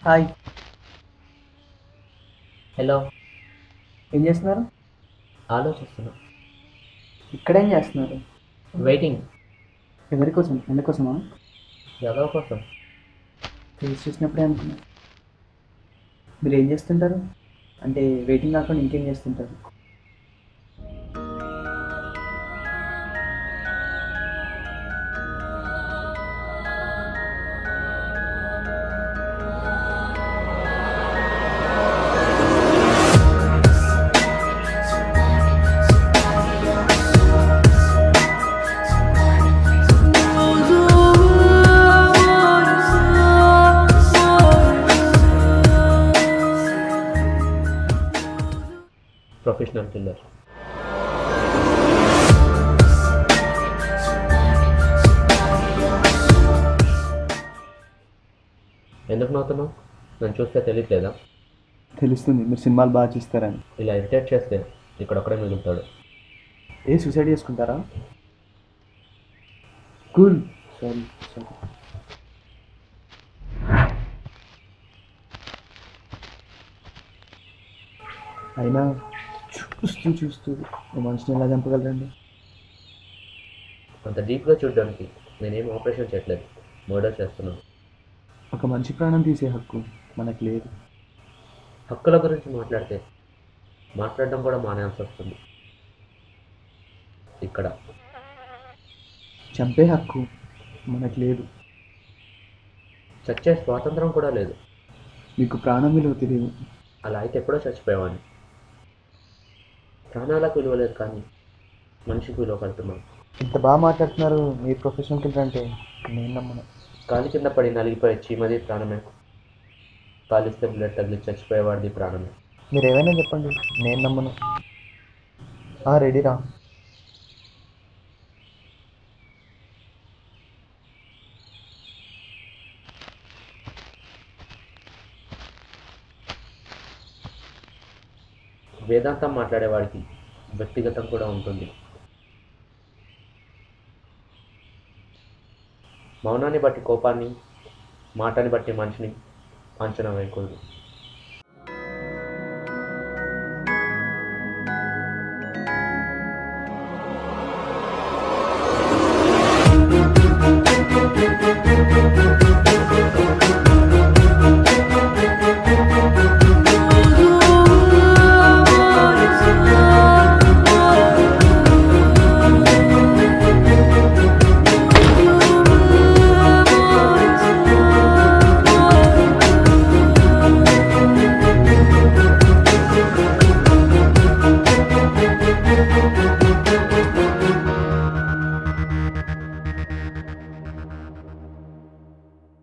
hi hello ఏం చేస్తున్నారు ఆలోచిస్తున్నా ఇక్కడేం చేస్తున్నారు వెయిటింగ్ ఎవరి కోసం ఎందుకోసమా ఎవరో కోసం ఫేస్ చూసినప్పుడే అనుకున్నా మీరు ఏం చేస్తుంటారు అంటే వెయిటింగ్ కాకుండా ఇంకేం చేస్తుంటారు ప్రొఫెషనల్ కిల్లర్ ఎందుకు నవ్వుతున్నావు నన్ను చూస్తే తెలియట్లేదా తెలుస్తుంది మీరు సినిమాలు బాగా చూస్తారని ఇలా ఇరిటేట్ చేస్తే ఇక్కడొక్కడే మిగులుతాడు ఏ సూసైడ్ చేసుకుంటారా కూల్ సారీ సారీ అయినా చూస్తూ చూస్తూ ఓ మనిషిని ఎలా చంపగలరండి అంత డీప్గా చూడడానికి నేనేం ఆపరేషన్ చేయట్లేదు మర్డర్ చేస్తున్నాను ఒక మనిషి ప్రాణం తీసే హక్కు మనకు లేదు హక్కుల గురించి మాట్లాడితే మాట్లాడడం కూడా మానేయాల్సి వస్తుంది ఇక్కడ చంపే హక్కు మనకు లేదు చచ్చే స్వాతంత్రం కూడా లేదు మీకు ప్రాణం విలువ తెలియదు అలా అయితే ఎప్పుడో చచ్చిపోయేవాడిని ప్రాణాలకు విలువ లేదు కానీ మనిషికి విలువ కడుతున్నాను ఇంత బాగా మాట్లాడుతున్నారు మీరు ప్రొఫెషనల్ కిల్లర్ అంటే నేను నమ్మను కాలి కింద పడి నలిగిపోయే చీమది ప్రాణమే కాలిస్తే బ్లడ్ తగిలి చచ్చిపోయేవాడిది ప్రాణమే మీరు ఏమైనా చెప్పండి నేను నమ్మను రెడీరా వేదాంతం మాట్లాడేవాడికి వ్యక్తిగతం కూడా ఉంటుంది మౌనాన్ని బట్టి కోపాన్ని మాటని బట్టి మనిషిని అంచనా వేయకూడదు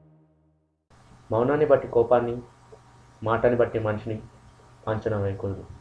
మౌనాన్ని బట్టి కోపాన్ని మాటని బట్టి మనిషిని అంచనా వేయకూడదు